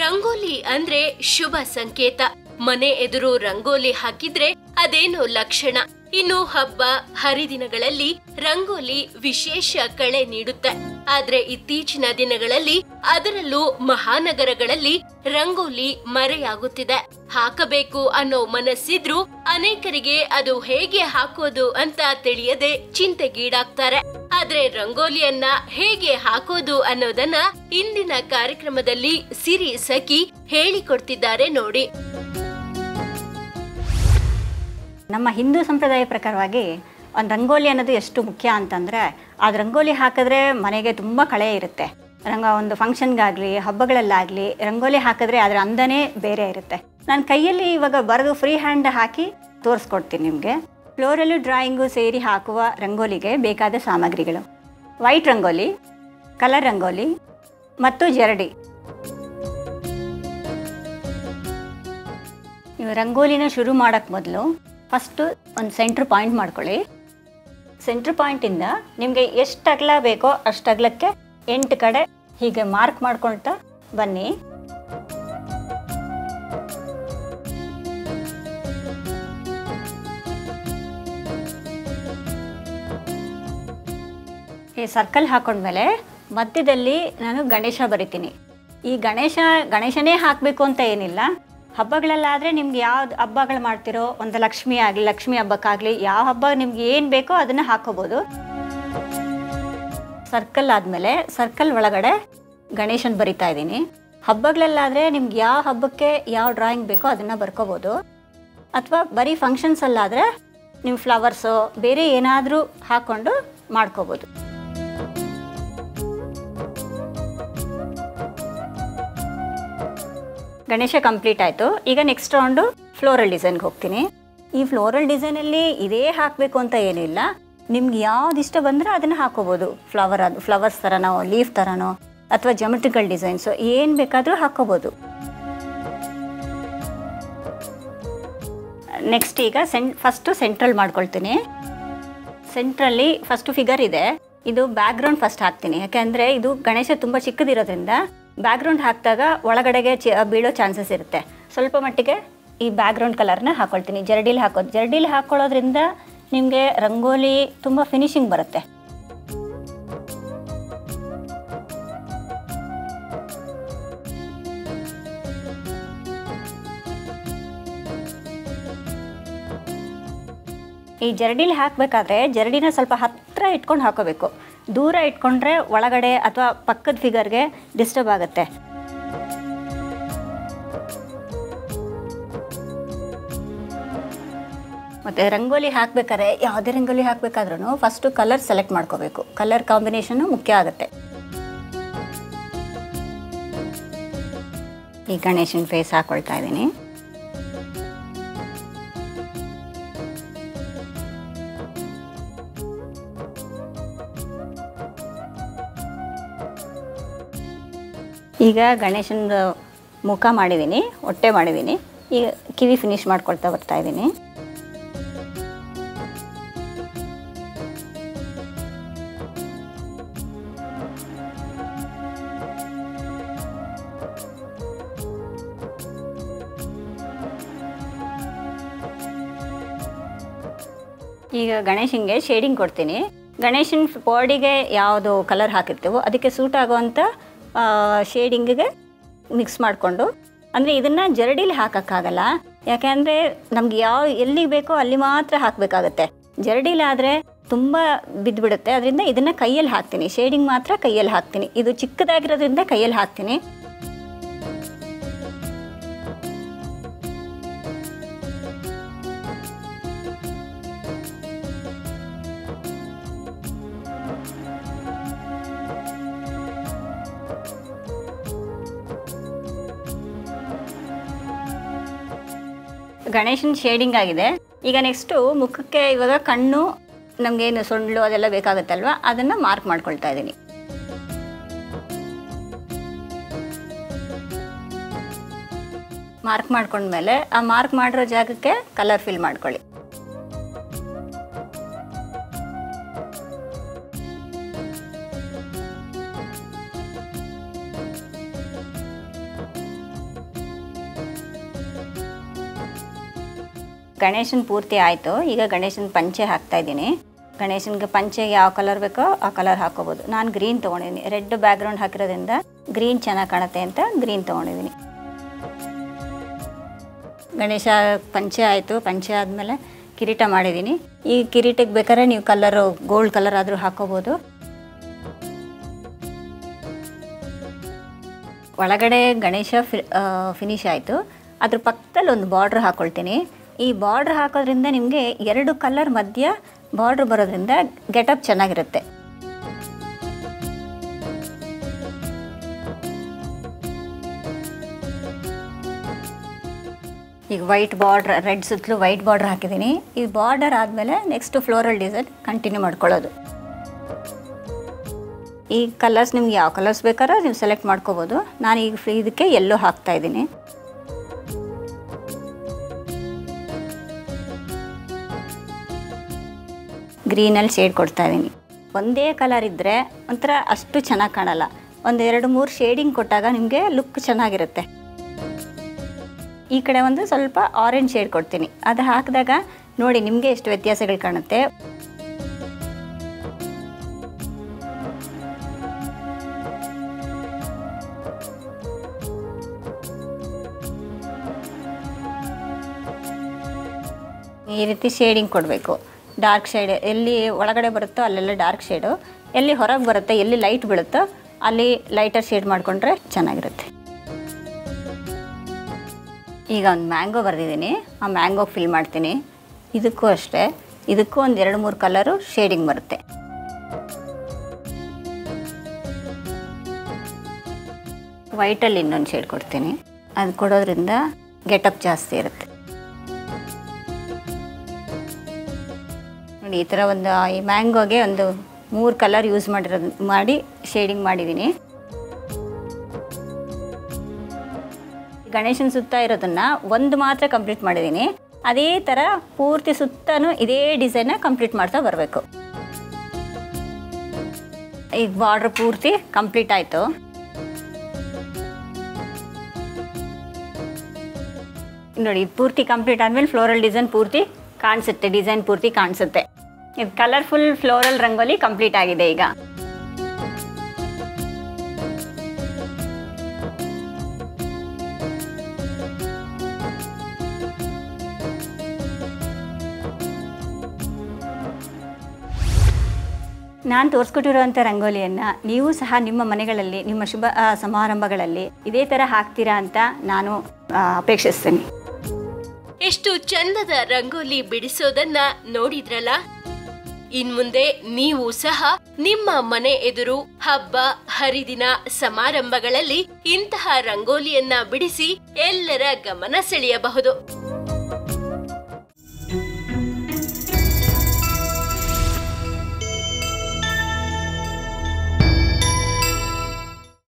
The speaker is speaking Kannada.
ರಂಗೋಲಿ ಅಂದ್ರೆ ಶುಭ ಸಂಕೇತ ಮನೆ ಎದುರು ರಂಗೋಲಿ ಹಾಕಿದ್ರೆ ಅದೇನೋ ಲಕ್ಷಣ ಇನ್ನು ಹಬ್ಬ ಹರಿದಿನಗಳಲ್ಲಿ ರಂಗೋಲಿ ವಿಶೇಷ ಕಳೆ ನೀಡುತ್ತೆ ಆದ್ರೆ ಇತ್ತೀಚಿನ ದಿನಗಳಲ್ಲಿ ಅದರಲ್ಲೂ ಮಹಾನಗರಗಳಲ್ಲಿ ರಂಗೋಲಿ ಮರೆಯಾಗುತ್ತಿದೆ ಹಾಕಬೇಕು ಅನ್ನೋ ಮನಸ್ಸಿದ್ರೂ ಅನೇಕರಿಗೆ ಅದು ಹೇಗೆ ಹಾಕೋದು ಅಂತ ತಿಳಿಯದೆ ಚಿಂತೆಗೀಡಾಗ್ತಾರೆ ಆದ್ರೆ ರಂಗೋಲಿಯನ್ನ ಹೇಗೆ ಹಾಕೋದು ಅನ್ನೋದನ್ನ ಇಂದಿನ ಕಾರ್ಯಕ್ರಮದಲ್ಲಿ ಸಿರಿ ಸಖಿ ಹೇಳಿಕೊಡ್ತಿದ್ದಾರೆ ನೋಡಿ ನಮ್ಮ ಹಿಂದೂ ಸಂಪ್ರದಾಯ ಪ್ರಕಾರವಾಗಿ ಒಂದು ರಂಗೋಲಿ ಅನ್ನೋದು ಎಷ್ಟು ಮುಖ್ಯ ಅಂತಂದರೆ ಅದು ರಂಗೋಲಿ ಹಾಕಿದ್ರೆ ಮನೆಗೆ ತುಂಬ ಕಳೆ ಇರುತ್ತೆ ರಂಗ ಒಂದು ಫಂಕ್ಷನ್ಗಾಗಲಿ ಹಬ್ಬಗಳಲ್ಲಾಗಲಿ ರಂಗೋಲಿ ಹಾಕಿದ್ರೆ ಅದರ ಅಂದನೇ ಬೇರೆ ಇರುತ್ತೆ ನಾನು ಕೈಯಲ್ಲಿ ಇವಾಗ ಬರೆದು ಫ್ರೀ ಹ್ಯಾಂಡ್ ಹಾಕಿ ತೋರಿಸ್ಕೊಡ್ತೀನಿ ನಿಮಗೆ ಫ್ಲೋರಲ್ಲು ಡ್ರಾಯಿಂಗು ಸೇರಿ ಹಾಕುವ ರಂಗೋಲಿಗೆ ಬೇಕಾದ ಸಾಮಗ್ರಿಗಳು ವೈಟ್ ರಂಗೋಲಿ ಕಲರ್ ರಂಗೋಲಿ ಮತ್ತು ಜರಡಿ ನೀವು ರಂಗೋಲಿನ ಶುರು ಮಾಡೋಕ್ಕೆ ಮೊದಲು ಫಸ್ಟು ಒಂದು ಸೆಂಟ್ರ್ ಪಾಯಿಂಟ್ ಮಾಡ್ಕೊಳ್ಳಿ ಸೆಂಟ್ರ್ ಪಾಯಿಂಟಿಂದ ನಿಮಗೆ ಎಷ್ಟು ಅಗಲ ಬೇಕೋ ಅಷ್ಟು ಅಗಲಕ್ಕೆ ಎಂಟು ಕಡೆ ಹೀಗೆ ಮಾರ್ಕ್ ಮಾಡ್ಕೊಳ್ತಾ ಬನ್ನಿ ಈ ಸರ್ಕಲ್ ಹಾಕೊಂಡ್ಮೇಲೆ ಮಧ್ಯದಲ್ಲಿ ನಾನು ಗಣೇಶ ಬರಿತೀನಿ ಈ ಗಣೇಶ ಗಣೇಶನೇ ಹಾಕಬೇಕು ಅಂತ ಏನಿಲ್ಲ ಹಬ್ಬಗಳಲ್ಲಾದರೆ ನಿಮ್ಗೆ ಯಾವ್ದು ಹಬ್ಬಗಳು ಮಾಡ್ತಿರೋ ಒಂದು ಲಕ್ಷ್ಮಿ ಆಗಲಿ ಲಕ್ಷ್ಮಿ ಹಬ್ಬಕ್ಕಾಗಲಿ ಯಾವ ಹಬ್ಬ ನಿಮ್ಗೆ ಏನು ಬೇಕೋ ಅದನ್ನು ಹಾಕೋಬೋದು ಸರ್ಕಲ್ ಆದಮೇಲೆ ಸರ್ಕಲ್ ಒಳಗಡೆ ಗಣೇಶನ್ ಬರಿತಾ ಇದ್ದೀನಿ ಹಬ್ಬಗಳಲ್ಲಾದರೆ ನಿಮ್ಗೆ ಯಾವ ಹಬ್ಬಕ್ಕೆ ಯಾವ ಡ್ರಾಯಿಂಗ್ ಬೇಕೋ ಅದನ್ನು ಬರ್ಕೋಬೋದು ಅಥವಾ ಬರೀ ಫಂಕ್ಷನ್ಸಲ್ಲಾದರೆ ನಿಮ್ಮ ಫ್ಲವರ್ಸು ಬೇರೆ ಏನಾದರೂ ಹಾಕ್ಕೊಂಡು ಮಾಡ್ಕೋಬೋದು ಗಣೇಶ ಕಂಪ್ಲೀಟ್ ಆಯಿತು ಈಗ ನೆಕ್ಸ್ಟ್ ರೌಂಡು ಫ್ಲೋರಲ್ ಡಿಸೈನ್ಗೆ ಹೋಗ್ತೀನಿ ಈ ಫ್ಲೋರಲ್ ಡಿಸೈನಲ್ಲಿ ಇದೇ ಹಾಕಬೇಕು ಅಂತ ಏನಿಲ್ಲ ನಿಮ್ಗೆ ಯಾವ್ದು ಇಷ್ಟ ಬಂದರೆ ಅದನ್ನು ಹಾಕೋಬೋದು ಫ್ಲವರ್ ಅದು ಫ್ಲವರ್ಸ್ ಥರನೋ ಲೀಫ್ ಥರನೋ ಅಥವಾ ಜೊಮೆಟ್ರಿಕಲ್ ಡಿಸೈನ್ಸು ಏನು ಬೇಕಾದರೂ ಹಾಕೋಬೋದು ನೆಕ್ಸ್ಟ್ ಈಗ ಸೆಂ ಫಸ್ಟು ಸೆಂಟ್ರಲ್ ಮಾಡ್ಕೊಳ್ತೀನಿ ಸೆಂಟ್ರಲ್ಲಿ ಫಸ್ಟು ಫಿಗರ್ ಇದೆ ಇದು ಬ್ಯಾಕ್ಗ್ರೌಂಡ್ ಫಸ್ಟ್ ಹಾಕ್ತೀನಿ ಯಾಕೆಂದರೆ ಇದು ಗಣೇಶ ತುಂಬ ಚಿಕ್ಕದಿರೋದ್ರಿಂದ ಬ್ಯಾಕ್ಗ್ರೌಂಡ್ ಹಾಕಿದಾಗ ಒಳಗಡೆಗೆ ಚಿ ಬೀಳೋ ಚಾನ್ಸಸ್ ಇರುತ್ತೆ ಸ್ವಲ್ಪ ಮಟ್ಟಿಗೆ ಈ ಬ್ಯಾಕ್ಗ್ರೌಂಡ್ ಕಲರ್ನ ಹಾಕೊಳ್ತೀನಿ ಜರಡಿಲಿ ಹಾಕೋದು ಜರಡಿಲಿ ಹಾಕೊಳ್ಳೋದ್ರಿಂದ ನಿಮಗೆ ರಂಗೋಲಿ ತುಂಬ ಫಿನಿಶಿಂಗ್ ಬರುತ್ತೆ ಈ ಜರಡಿಲಿ ಹಾಕಬೇಕಾದ್ರೆ ಜರಡಿನ ಸ್ವಲ್ಪ ಹತ್ತಿರ ಇಟ್ಕೊಂಡು ಹಾಕೋಬೇಕು ದೂರ ಇಟ್ಕೊಂಡ್ರೆ ಒಳಗಡೆ ಅಥವಾ ಪಕ್ಕದ ಫಿಗರ್ಗೆ ಡಿಸ್ಟರ್ಬ್ ಆಗುತ್ತೆ ಮತ್ತು ರಂಗೋಲಿ ಹಾಕಬೇಕಾದ್ರೆ ಯಾವುದೇ ರಂಗೋಲಿ ಹಾಕಬೇಕಾದ್ರೂ ಫಸ್ಟು ಕಲರ್ ಸೆಲೆಕ್ಟ್ ಮಾಡ್ಕೋಬೇಕು ಕಲರ್ ಕಾಂಬಿನೇಷನ್ನು ಮುಖ್ಯ ಆಗುತ್ತೆ ಈ ಗಣೇಶನ ಫೇಸ್ ಹಾಕೊಳ್ತಾ ಇದ್ದೀನಿ ಈಗ ಗಣೇಶನ ಮುಖ ಮಾಡಿದ್ದೀನಿ ಹೊಟ್ಟೆ ಮಾಡಿದ್ದೀನಿ ಈಗ ಕಿವಿ ಫಿನಿಶ್ ಮಾಡ್ಕೊಳ್ತಾ ಬರ್ತಾ ಇದ್ದೀನಿ ಈಗ ಗಣೇಶನಿಗೆ ಶೇಡಿಂಗ್ ಕೊಡ್ತೀನಿ ಗಣೇಶನ ಬಾಡಿಗೆ ಯಾವುದು ಕಲರ್ ಹಾಕಿರ್ತೀವೋ ಅದಕ್ಕೆ ಸೂಟ್ ಆಗುವಂಥ ಶೇಡಿಂಗಿಗೆ ಮಿಕ್ಸ್ ಮಾಡಿಕೊಂಡು ಅಂದರೆ ಇದನ್ನು ಜರಡಿಲಿ ಹಾಕೋಕ್ಕಾಗಲ್ಲ ಯಾಕೆಂದರೆ ನಮ್ಗೆ ಯಾವ ಎಲ್ಲಿಗೆ ಬೇಕೋ ಅಲ್ಲಿ ಮಾತ್ರ ಹಾಕಬೇಕಾಗತ್ತೆ ಜರಡಿಲಾದರೆ ತುಂಬ ಬಿದ್ದುಬಿಡುತ್ತೆ ಅದರಿಂದ ಇದನ್ನು ಕೈಯಲ್ಲಿ ಹಾಕ್ತೀನಿ ಶೇಡಿಂಗ್ ಮಾತ್ರ ಕೈಯಲ್ಲಿ ಹಾಕ್ತೀನಿ ಇದು ಚಿಕ್ಕದಾಗಿರೋದ್ರಿಂದ ಕೈಯಲ್ಲಿ ಹಾಕ್ತೀನಿ ಗಣೇಶನ ಶೇಡಿಂಗ್ ಆಗಿದೆ ಈಗ ನೆಕ್ಸ್ಟು ಮುಖಕ್ಕೆ ಇವಾಗ ಕಣ್ಣು ನಮಗೇನು ಸೊಂಡ್ಲು ಅದೆಲ್ಲ ಬೇಕಾಗುತ್ತಲ್ವ ಅದನ್ನು ಮಾರ್ಕ್ ಮಾಡ್ಕೊಳ್ತಾ ಇದ್ದೀನಿ ಮಾರ್ಕ್ ಮಾಡ್ಕೊಂಡ್ಮೇಲೆ ಆ ಮಾರ್ಕ್ ಮಾಡಿರೋ ಜಾಗಕ್ಕೆ ಕಲರ್ ಫಿಲ್ ಮಾಡ್ಕೊಳ್ಳಿ ಗಣೇಶನ ಪೂರ್ತಿ ಆಯಿತು ಈಗ ಗಣೇಶನ ಪಂಚೆ ಹಾಕ್ತಾ ಇದ್ದೀನಿ ಗಣೇಶನ್ಗೆ ಪಂಚೆಗೆ ಯಾವ ಕಲರ್ ಬೇಕೋ ಆ ಕಲರ್ ಹಾಕೋಬೋದು ನಾನು ಗ್ರೀನ್ ತೊಗೊಂಡಿದ್ದೀನಿ ರೆಡ್ ಬ್ಯಾಕ್ಗ್ರೌಂಡ್ ಹಾಕಿರೋದ್ರಿಂದ ಗ್ರೀನ್ ಚೆನ್ನಾಗಿ ಕಾಣುತ್ತೆ ಅಂತ ಗ್ರೀನ್ ತೊಗೊಂಡಿದ್ದೀನಿ ಗಣೇಶ ಪಂಚೆ ಆಯಿತು ಪಂಚೆ ಆದಮೇಲೆ ಕಿರೀಟ ಮಾಡಿದ್ದೀನಿ ಈ ಕಿರೀಟಕ್ಕೆ ಬೇಕಾದ್ರೆ ನೀವು ಕಲರು ಗೋಲ್ಡ್ ಕಲರ್ ಆದರೂ ಹಾಕೋಬೋದು ಒಳಗಡೆ ಗಣೇಶ ಫಿ ಫಿನಿಶ್ ಆಯಿತು ಅದ್ರ ಪಕ್ಕದಲ್ಲಿ ಒಂದು ಬಾರ್ಡ್ರ್ ಹಾಕ್ಕೊಳ್ತೀನಿ ಈ ಬಾರ್ಡ್ರ್ ಹಾಕೋದ್ರಿಂದ ನಿಮಗೆ ಎರಡು ಕಲರ್ ಮಧ್ಯ ಬಾರ್ಡ್ರ್ ಬರೋದ್ರಿಂದ ಗೆಟಪ್ ಚೆನ್ನಾಗಿರುತ್ತೆ ಈಗ ವೈಟ್ ಬಾರ್ಡ್ರ್ ರೆಡ್ ಸುತ್ತಲೂ ವೈಟ್ ಬಾರ್ಡ್ರ್ ಹಾಕಿದ್ದೀನಿ ಈ ಬಾರ್ಡರ್ ಆದಮೇಲೆ ನೆಕ್ಸ್ಟ್ ಫ್ಲೋರಲ್ ಡಿಸೈನ್ ಕಂಟಿನ್ಯೂ ಮಾಡ್ಕೊಳ್ಳೋದು ಈ ಕಲರ್ಸ್ ನಿಮ್ಗೆ ಯಾವ ಕಲರ್ಸ್ ಬೇಕಾದ್ರೆ ನೀವು ಸೆಲೆಕ್ಟ್ ಮಾಡ್ಕೋಬೋದು ನಾನು ಈಗ ಫ್ರೀ ಇದಕ್ಕೆ ಎಲ್ಲೋ ಹಾಕ್ತಾ ಇದ್ದೀನಿ ಗ್ರೀನಲ್ಲಿ ಶೇಡ್ ಕೊಡ್ತಾ ಇದ್ದೀನಿ ಒಂದೇ ಕಲರ್ ಇದ್ದರೆ ಒಂಥರ ಅಷ್ಟು ಚೆನ್ನಾಗಿ ಕಾಣಲ್ಲ ಒಂದು ಎರಡು ಮೂರು ಶೇಡಿಂಗ್ ಕೊಟ್ಟಾಗ ನಿಮಗೆ ಲುಕ್ ಚೆನ್ನಾಗಿರುತ್ತೆ ಈ ಕಡೆ ಒಂದು ಸ್ವಲ್ಪ ಆರೆಂಜ್ ಶೇಡ್ ಕೊಡ್ತೀನಿ ಅದು ಹಾಕಿದಾಗ ನೋಡಿ ನಿಮಗೆ ಎಷ್ಟು ವ್ಯತ್ಯಾಸಗಳು ಕಾಣುತ್ತೆ ಈ ರೀತಿ ಶೇಡಿಂಗ್ ಕೊಡಬೇಕು ಡಾರ್ಕ್ ಶೇಡ್ ಎಲ್ಲಿ ಒಳಗಡೆ ಬರುತ್ತೋ ಅಲ್ಲೆಲ್ಲ ಡಾರ್ಕ್ ಶೇಡು ಎಲ್ಲಿ ಹೊರಗೆ ಬರುತ್ತೆ ಎಲ್ಲಿ ಲೈಟ್ ಬೀಳುತ್ತೋ ಅಲ್ಲಿ ಲೈಟರ್ ಶೇಡ್ ಮಾಡಿಕೊಂಡ್ರೆ ಚೆನ್ನಾಗಿರುತ್ತೆ ಈಗ ಒಂದು ಮ್ಯಾಂಗೋ ಬರೆದಿದ್ದೀನಿ ಆ ಮ್ಯಾಂಗೋ ಫಿಲ್ ಮಾಡ್ತೀನಿ ಇದಕ್ಕೂ ಅಷ್ಟೇ ಇದಕ್ಕೂ ಒಂದು ಎರಡು ಮೂರು ಕಲರು ಶೇಡಿಂಗ್ ಬರುತ್ತೆ ವೈಟಲ್ಲಿ ಇನ್ನೊಂದು ಶೇಡ್ ಕೊಡ್ತೀನಿ ಅದು ಕೊಡೋದ್ರಿಂದ ಗೆಟಪ್ ಜಾಸ್ತಿ ಇರುತ್ತೆ ನೋಡಿ ಈ ಥರ ಒಂದು ಈ ಮ್ಯಾಂಗೋಗೆ ಒಂದು ಮೂರು ಕಲರ್ ಯೂಸ್ ಮಾಡಿರೋದು ಮಾಡಿ ಶೇಡಿಂಗ್ ಮಾಡಿದ್ದೀನಿ ಗಣೇಶನ ಸುತ್ತ ಇರೋದನ್ನ ಒಂದು ಮಾತ್ರ ಕಂಪ್ಲೀಟ್ ಮಾಡಿದ್ದೀನಿ ಅದೇ ಥರ ಪೂರ್ತಿ ಸುತ್ತನೂ ಇದೇ ಡಿಸೈನ್ನ ಕಂಪ್ಲೀಟ್ ಮಾಡ್ತಾ ಬರಬೇಕು ಈಗ ಬಾರ್ಡ್ರ್ ಪೂರ್ತಿ ಕಂಪ್ಲೀಟ್ ಆಯಿತು ನೋಡಿ ಇದು ಪೂರ್ತಿ ಕಂಪ್ಲೀಟ್ ಆದಮೇಲೆ ಫ್ಲೋರಲ್ ಡಿಸೈನ್ ಪೂರ್ತಿ ಕಾಣಿಸುತ್ತೆ ಡಿಸೈನ್ ಪೂರ್ತಿ ಕಾಣಿಸುತ್ತೆ ಇದು ಕಲರ್ಫುಲ್ ಫ್ಲೋರಲ್ ರಂಗೋಲಿ ಕಂಪ್ಲೀಟ್ ಆಗಿದೆ ಈಗ ನಾನು ತೋರಿಸ್ಕೊಟ್ಟಿರುವಂಥ ರಂಗೋಲಿಯನ್ನು ನೀವು ಸಹ ನಿಮ್ಮ ಮನೆಗಳಲ್ಲಿ ನಿಮ್ಮ ಶುಭ ಆ, ಸಮಾರಂಭಗಳಲ್ಲಿ ಇದೇ ಥರ ಹಾಕ್ತೀರಾ ಅಂತ ನಾನು ಆ, ಅಪೇಕ್ಷಿಸ್ತೀನಿ ಎಷ್ಟು ಚಂದದ ರಂಗೋಲಿ ಬಿಡಿಸೋದನ್ನ ನೋಡಿದ್ರಲ್ಲ ಇನ್ಮುಂದೆ ನೀವು ಸಹ ನಿಮ್ಮ ಮನೆ ಎದುರು ಹಬ್ಬ ಹರಿದಿನ ಸಮಾರಂಭಗಳಲ್ಲಿ ಇಂತಹ ರಂಗೋಲಿಯನ್ನ ಬಿಡಿಸಿ ಎಲ್ಲರ ಗಮನ ಸೆಳೆಯಬಹುದು